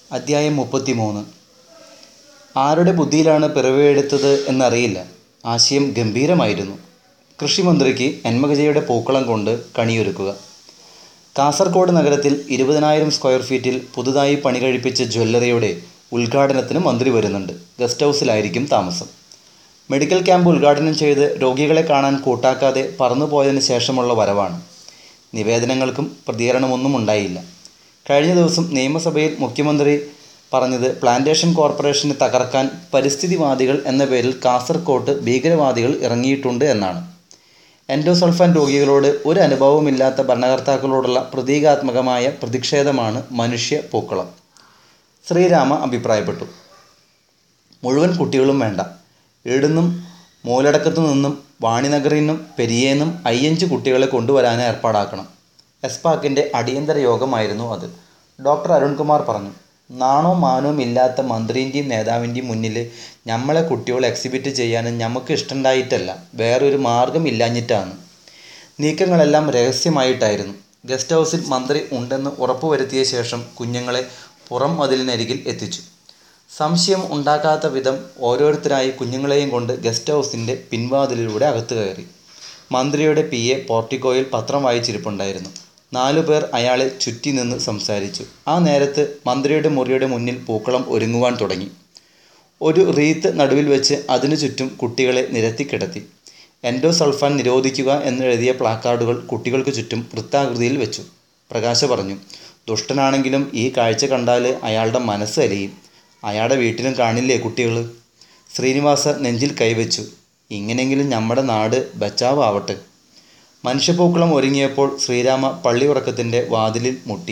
അദ്ധ്യായം മുപ്പത്തിമൂന്ന് ആരുടെ ബുദ്ധിയിലാണ് പിറവിയെടുത്തത് എന്നറിയില്ല ആശയം ഗംഭീരമായിരുന്നു കൃഷിമന്ത്രിക്ക് എന്മകജയുടെ പൂക്കളം കൊണ്ട് കണിയൊരുക്കുക കാസർഗോഡ് നഗരത്തിൽ ഇരുപതിനായിരം സ്ക്വയർ ഫീറ്റിൽ പുതുതായി പണി കഴിപ്പിച്ച ജ്വല്ലറിയുടെ ഉദ്ഘാടനത്തിന് മന്ത്രി വരുന്നുണ്ട് ഗസ്റ്റ് ഹൗസിലായിരിക്കും താമസം മെഡിക്കൽ ക്യാമ്പ് ഉദ്ഘാടനം ചെയ്ത് രോഗികളെ കാണാൻ കൂട്ടാക്കാതെ പറന്നുപോയതിന് ശേഷമുള്ള വരവാണ് നിവേദനങ്ങൾക്കും പ്രതികരണമൊന്നും ഉണ്ടായില്ല കഴിഞ്ഞ ദിവസം നിയമസഭയിൽ മുഖ്യമന്ത്രി പറഞ്ഞത് പ്ലാന്റേഷൻ കോർപ്പറേഷനെ തകർക്കാൻ പരിസ്ഥിതിവാദികൾ എന്ന പേരിൽ കാസർകോട്ട് ഭീകരവാദികൾ ഇറങ്ങിയിട്ടുണ്ട് എന്നാണ് എൻഡോസൾഫാൻ രോഗികളോട് ഒരു അനുഭവമില്ലാത്ത ഭരണകർത്താക്കളോടുള്ള പ്രതീകാത്മകമായ പ്രതിഷേധമാണ് മനുഷ്യ പൂക്കളം ശ്രീരാമ അഭിപ്രായപ്പെട്ടു മുഴുവൻ കുട്ടികളും വേണ്ട ഈടുന്നും മൂലടക്കത്തു നിന്നും വാണിനഗറിൽ നിന്നും പെരിയേന്നും അയ്യഞ്ച് കുട്ടികളെ കൊണ്ടുവരാൻ ഏർപ്പാടാക്കണം എസ്പാക്കിൻ്റെ അടിയന്തര യോഗമായിരുന്നു അത് ഡോക്ടർ അരുൺകുമാർ പറഞ്ഞു നാണോ മാനവും ഇല്ലാത്ത മന്ത്രിൻ്റെയും നേതാവിൻ്റെയും മുന്നിൽ നമ്മളെ കുട്ടികളെ എക്സിബിറ്റ് ചെയ്യാനും നമുക്ക് ഇഷ്ടമുണ്ടായിട്ടല്ല വേറൊരു മാർഗം ഇല്ലാഞ്ഞിട്ടാണ് നീക്കങ്ങളെല്ലാം രഹസ്യമായിട്ടായിരുന്നു ഗസ്റ്റ് ഹൗസിൽ മന്ത്രി ഉണ്ടെന്ന് ഉറപ്പുവരുത്തിയ ശേഷം കുഞ്ഞുങ്ങളെ പുറം മതിലിനരികിൽ എത്തിച്ചു സംശയം ഉണ്ടാക്കാത്ത വിധം ഓരോരുത്തരായി കുഞ്ഞുങ്ങളെയും കൊണ്ട് ഗസ്റ്റ് ഹൗസിൻ്റെ പിൻവാതിലിലൂടെ അകത്ത് കയറി മന്ത്രിയുടെ പി എ പോർട്ടിക്കോയിൽ പത്രം വായിച്ചിരിപ്പുണ്ടായിരുന്നു നാലു പേർ അയാളെ ചുറ്റി നിന്ന് സംസാരിച്ചു ആ നേരത്ത് മന്ത്രിയുടെ മുറിയുടെ മുന്നിൽ പൂക്കളം ഒരുങ്ങുവാൻ തുടങ്ങി ഒരു റീത്ത് നടുവിൽ വെച്ച് അതിനു ചുറ്റും കുട്ടികളെ നിരത്തിക്കിടത്തി എൻഡോസൾഫാൻ നിരോധിക്കുക എന്നെഴുതിയ പ്ലാക്കാർഡുകൾ കുട്ടികൾക്ക് ചുറ്റും വൃത്താകൃതിയിൽ വെച്ചു പ്രകാശ പറഞ്ഞു ദുഷ്ടനാണെങ്കിലും ഈ കാഴ്ച കണ്ടാൽ അയാളുടെ മനസ്സ് അലിയും അയാളുടെ വീട്ടിലും കാണില്ലേ കുട്ടികൾ ശ്രീനിവാസ നെഞ്ചിൽ കൈവച്ചു ഇങ്ങനെയെങ്കിലും നമ്മുടെ നാട് ബച്ചാവാവട്ടെ മനുഷ്യപ്പൂക്കളം ഒരുങ്ങിയപ്പോൾ ശ്രീരാമ പള്ളി ഉറക്കത്തിൻ്റെ വാതിലിൽ മുട്ടി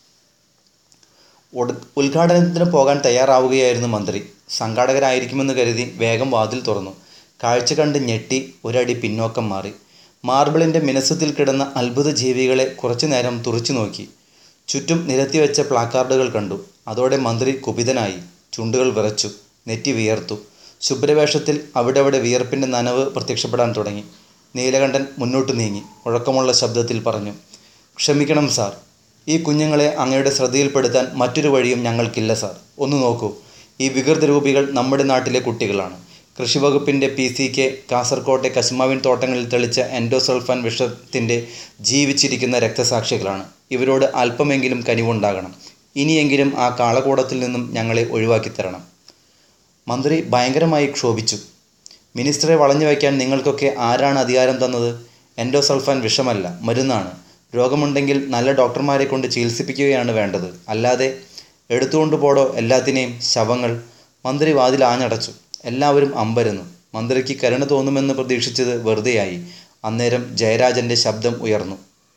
ഉട ഉദ്ഘാടനത്തിന് പോകാൻ തയ്യാറാവുകയായിരുന്നു മന്ത്രി സംഘാടകരായിരിക്കുമെന്ന് കരുതി വേഗം വാതിൽ തുറന്നു കാഴ്ച കണ്ട് ഞെട്ടി ഒരടി പിന്നോക്കം മാറി മാർബിളിൻ്റെ മിനസത്തിൽ കിടന്ന അത്ഭുത ജീവികളെ കുറച്ചു നേരം തുറച്ചു നോക്കി ചുറ്റും നിരത്തിവെച്ച പ്ലാക്കാർഡുകൾ കണ്ടു അതോടെ മന്ത്രി കുപിതനായി ചുണ്ടുകൾ വിറച്ചു നെറ്റി വിയർത്തു ശുഭ്രവേഷത്തിൽ അവിടെ അവിടെ വിയർപ്പിൻ്റെ നനവ് പ്രത്യക്ഷപ്പെടാൻ തുടങ്ങി നീലകണ്ഠൻ മുന്നോട്ട് നീങ്ങി മുഴക്കമുള്ള ശബ്ദത്തിൽ പറഞ്ഞു ക്ഷമിക്കണം സാർ ഈ കുഞ്ഞുങ്ങളെ അങ്ങയുടെ ശ്രദ്ധയിൽപ്പെടുത്താൻ മറ്റൊരു വഴിയും ഞങ്ങൾക്കില്ല സാർ ഒന്ന് നോക്കൂ ഈ വികൃത രൂപികൾ നമ്മുടെ നാട്ടിലെ കുട്ടികളാണ് കൃഷിവകുപ്പിൻ്റെ പി സി കെ കാസർകോട്ടെ കശുമാവിൻ തോട്ടങ്ങളിൽ തെളിച്ച എൻഡോസൾഫാൻ വിഷത്തിൻ്റെ ജീവിച്ചിരിക്കുന്ന രക്തസാക്ഷികളാണ് ഇവരോട് അല്പമെങ്കിലും കനിവുണ്ടാകണം ഇനിയെങ്കിലും ആ കാളകൂടത്തിൽ നിന്നും ഞങ്ങളെ ഒഴിവാക്കി തരണം മന്ത്രി ഭയങ്കരമായി ക്ഷോഭിച്ചു മിനിസ്റ്ററെ വളഞ്ഞു വയ്ക്കാൻ നിങ്ങൾക്കൊക്കെ ആരാണ് അധികാരം തന്നത് എൻഡോസൾഫാൻ വിഷമല്ല മരുന്നാണ് രോഗമുണ്ടെങ്കിൽ നല്ല ഡോക്ടർമാരെ കൊണ്ട് ചികിത്സിപ്പിക്കുകയാണ് വേണ്ടത് അല്ലാതെ എടുത്തുകൊണ്ട് പോടോ എല്ലാത്തിനെയും ശവങ്ങൾ മന്ത്രി വാതിൽ ആഞ്ഞടച്ചു എല്ലാവരും അമ്പരന്നു മന്ത്രിക്ക് കരുണ തോന്നുമെന്ന് പ്രതീക്ഷിച്ചത് വെറുതെയായി അന്നേരം ജയരാജൻ്റെ ശബ്ദം ഉയർന്നു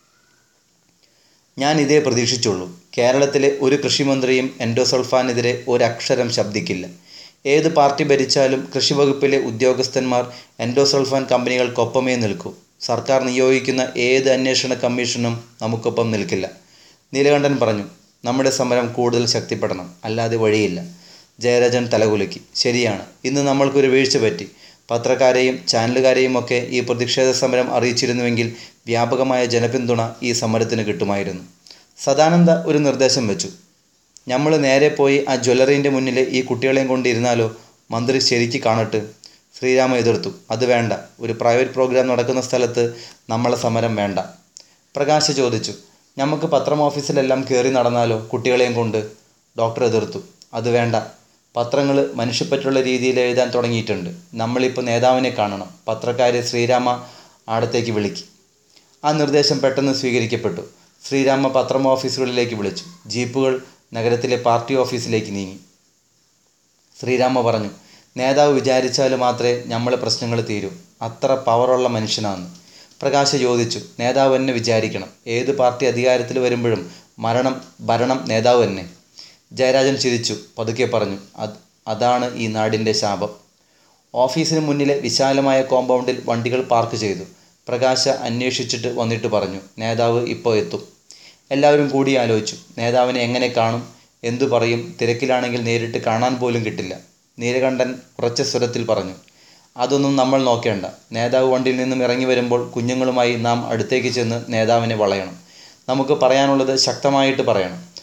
ഞാൻ ഇതേ പ്രതീക്ഷിച്ചുള്ളൂ കേരളത്തിലെ ഒരു കൃഷിമന്ത്രിയും എൻഡോസൾഫാനെതിരെ ഒരക്ഷരം ശബ്ദിക്കില്ല ഏത് പാർട്ടി ഭരിച്ചാലും കൃഷിവകുപ്പിലെ ഉദ്യോഗസ്ഥന്മാർ എൻഡോസൾഫാൻ കമ്പനികൾക്കൊപ്പമേ നിൽക്കൂ സർക്കാർ നിയോഗിക്കുന്ന ഏത് അന്വേഷണ കമ്മീഷനും നമുക്കൊപ്പം നിൽക്കില്ല നീലകണ്ഠൻ പറഞ്ഞു നമ്മുടെ സമരം കൂടുതൽ ശക്തിപ്പെടണം അല്ലാതെ വഴിയില്ല ജയരാജൻ തലകുലുക്കി ശരിയാണ് ഇന്ന് നമ്മൾക്കൊരു വീഴ്ച പറ്റി പത്രക്കാരെയും ചാനലുകാരെയും ഒക്കെ ഈ പ്രതിഷേധ സമരം അറിയിച്ചിരുന്നുവെങ്കിൽ വ്യാപകമായ ജനപിന്തുണ ഈ സമരത്തിന് കിട്ടുമായിരുന്നു സദാനന്ദ ഒരു നിർദ്ദേശം വെച്ചു നമ്മൾ നേരെ പോയി ആ ജ്വല്ലറീൻ്റെ മുന്നിൽ ഈ കുട്ടികളെയും കൊണ്ടിരുന്നാലോ മന്ത്രി ശരിക്ക് കാണട്ടെ ശ്രീരാമ എതിർത്തു അത് വേണ്ട ഒരു പ്രൈവറ്റ് പ്രോഗ്രാം നടക്കുന്ന സ്ഥലത്ത് നമ്മളെ സമരം വേണ്ട പ്രകാശ് ചോദിച്ചു നമുക്ക് പത്രം ഓഫീസിലെല്ലാം കയറി നടന്നാലോ കുട്ടികളെയും കൊണ്ട് ഡോക്ടർ എതിർത്തു അത് വേണ്ട പത്രങ്ങൾ മനുഷ്യപ്പറ്റുള്ള രീതിയിൽ എഴുതാൻ തുടങ്ങിയിട്ടുണ്ട് നമ്മളിപ്പോൾ നേതാവിനെ കാണണം പത്രക്കാരെ ശ്രീരാമ ആടത്തേക്ക് വിളിക്കി ആ നിർദ്ദേശം പെട്ടെന്ന് സ്വീകരിക്കപ്പെട്ടു ശ്രീരാമ പത്രം ഓഫീസുകളിലേക്ക് വിളിച്ചു ജീപ്പുകൾ നഗരത്തിലെ പാർട്ടി ഓഫീസിലേക്ക് നീങ്ങി ശ്രീരാമ പറഞ്ഞു നേതാവ് വിചാരിച്ചാൽ മാത്രമേ നമ്മളെ പ്രശ്നങ്ങൾ തീരൂ അത്ര പവറുള്ള മനുഷ്യനാണ് പ്രകാശ് ചോദിച്ചു നേതാവ് എന്നെ വിചാരിക്കണം ഏത് പാർട്ടി അധികാരത്തിൽ വരുമ്പോഴും മരണം ഭരണം നേതാവ് തന്നെ ജയരാജൻ ചിരിച്ചു പതുക്കെ പറഞ്ഞു അത് അതാണ് ഈ നാടിൻ്റെ ശാപം ഓഫീസിന് മുന്നിലെ വിശാലമായ കോമ്പൗണ്ടിൽ വണ്ടികൾ പാർക്ക് ചെയ്തു പ്രകാശ അന്വേഷിച്ചിട്ട് വന്നിട്ട് പറഞ്ഞു നേതാവ് ഇപ്പോൾ എത്തും എല്ലാവരും കൂടി ആലോചിച്ചു നേതാവിനെ എങ്ങനെ കാണും എന്തു പറയും തിരക്കിലാണെങ്കിൽ നേരിട്ട് കാണാൻ പോലും കിട്ടില്ല നീലകണ്ഠൻ ഉറച്ച സ്വരത്തിൽ പറഞ്ഞു അതൊന്നും നമ്മൾ നോക്കേണ്ട നേതാവ് വണ്ടിയിൽ നിന്നും ഇറങ്ങി വരുമ്പോൾ കുഞ്ഞുങ്ങളുമായി നാം അടുത്തേക്ക് ചെന്ന് നേതാവിനെ വളയണം നമുക്ക് പറയാനുള്ളത് ശക്തമായിട്ട് പറയണം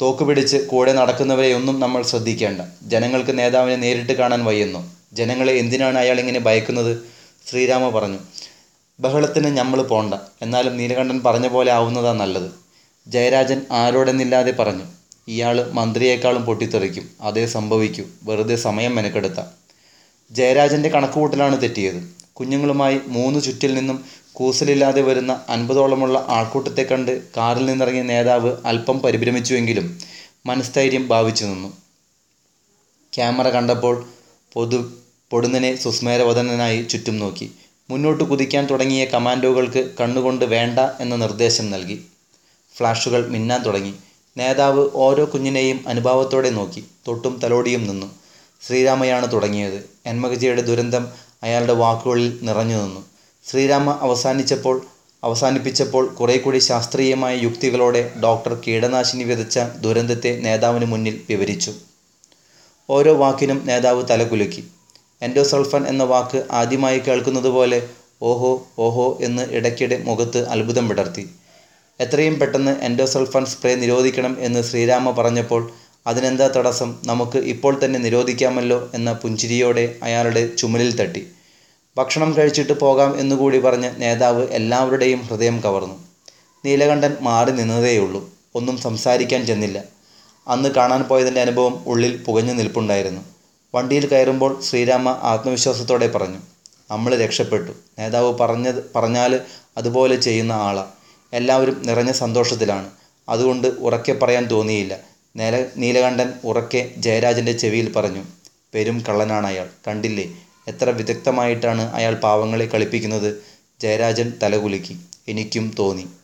തോക്ക് പിടിച്ച് കൂടെ നടക്കുന്നവരെയൊന്നും നമ്മൾ ശ്രദ്ധിക്കേണ്ട ജനങ്ങൾക്ക് നേതാവിനെ നേരിട്ട് കാണാൻ വയ്യുന്നു ജനങ്ങളെ എന്തിനാണ് അയാൾ ഇങ്ങനെ ഭയക്കുന്നത് ശ്രീരാമ പറഞ്ഞു ബഹളത്തിന് നമ്മൾ പോണ്ട എന്നാലും നീലകണ്ഠൻ പറഞ്ഞ പോലെ ആവുന്നതാ നല്ലത് ജയരാജൻ ആരോടെന്നില്ലാതെ പറഞ്ഞു ഇയാൾ മന്ത്രിയേക്കാളും പൊട്ടിത്തെറിക്കും അതേ സംഭവിക്കൂ വെറുതെ സമയം മെനക്കെടുത്ത ജയരാജൻ്റെ കണക്കുകൂട്ടലാണ് തെറ്റിയത് കുഞ്ഞുങ്ങളുമായി മൂന്ന് ചുറ്റിൽ നിന്നും കൂസലില്ലാതെ വരുന്ന അൻപതോളമുള്ള ആൾക്കൂട്ടത്തെ കണ്ട് കാറിൽ നിന്നിറങ്ങിയ നേതാവ് അല്പം പരിഭ്രമിച്ചുവെങ്കിലും മനസ്ഥൈര്യം ഭാവിച്ചു നിന്നു ക്യാമറ കണ്ടപ്പോൾ പൊതു പൊടുന്നനെ സുസ്മേരവദനായി ചുറ്റും നോക്കി മുന്നോട്ട് കുതിക്കാൻ തുടങ്ങിയ കമാൻഡോകൾക്ക് കണ്ണുകൊണ്ട് വേണ്ട എന്ന നിർദ്ദേശം നൽകി ഫ്ലാഷുകൾ മിന്നാൻ തുടങ്ങി നേതാവ് ഓരോ കുഞ്ഞിനെയും അനുഭാവത്തോടെ നോക്കി തൊട്ടും തലോടിയും നിന്നു ശ്രീരാമയാണ് തുടങ്ങിയത് എന്മകജിയുടെ ദുരന്തം അയാളുടെ വാക്കുകളിൽ നിറഞ്ഞു നിന്നു ശ്രീരാമ അവസാനിച്ചപ്പോൾ അവസാനിപ്പിച്ചപ്പോൾ കുറെ കൂടി ശാസ്ത്രീയമായ യുക്തികളോടെ ഡോക്ടർ കീടനാശിനി വിതച്ച ദുരന്തത്തെ നേതാവിന് മുന്നിൽ വിവരിച്ചു ഓരോ വാക്കിനും നേതാവ് തലകുലുക്കി എൻഡോസൾഫൻ എന്ന വാക്ക് ആദ്യമായി കേൾക്കുന്നത് പോലെ ഓഹോ ഓഹോ എന്ന് ഇടയ്ക്കിടെ മുഖത്ത് അത്ഭുതം വിടർത്തി എത്രയും പെട്ടെന്ന് എൻഡോസൾഫൻ സ്പ്രേ നിരോധിക്കണം എന്ന് ശ്രീരാമ പറഞ്ഞപ്പോൾ അതിനെന്താ തടസ്സം നമുക്ക് ഇപ്പോൾ തന്നെ നിരോധിക്കാമല്ലോ എന്ന പുഞ്ചിരിയോടെ അയാളുടെ ചുമലിൽ തട്ടി ഭക്ഷണം കഴിച്ചിട്ട് പോകാം എന്നുകൂടി പറഞ്ഞ് നേതാവ് എല്ലാവരുടെയും ഹൃദയം കവർന്നു നീലകണ്ഠൻ മാറി നിന്നതേയുള്ളൂ ഒന്നും സംസാരിക്കാൻ ചെന്നില്ല അന്ന് കാണാൻ പോയതിൻ്റെ അനുഭവം ഉള്ളിൽ പുകഞ്ഞു നിൽപ്പുണ്ടായിരുന്നു വണ്ടിയിൽ കയറുമ്പോൾ ശ്രീരാമ ആത്മവിശ്വാസത്തോടെ പറഞ്ഞു നമ്മൾ രക്ഷപ്പെട്ടു നേതാവ് പറഞ്ഞത് പറഞ്ഞാൽ അതുപോലെ ചെയ്യുന്ന ആളാ എല്ലാവരും നിറഞ്ഞ സന്തോഷത്തിലാണ് അതുകൊണ്ട് ഉറക്കെ പറയാൻ തോന്നിയില്ല നേല നീലകണ്ഠൻ ഉറക്കെ ജയരാജൻ്റെ ചെവിയിൽ പറഞ്ഞു പെരും കള്ളനാണ് അയാൾ കണ്ടില്ലേ എത്ര വിദഗ്ധമായിട്ടാണ് അയാൾ പാവങ്ങളെ കളിപ്പിക്കുന്നത് ജയരാജൻ തലകുലുക്കി എനിക്കും തോന്നി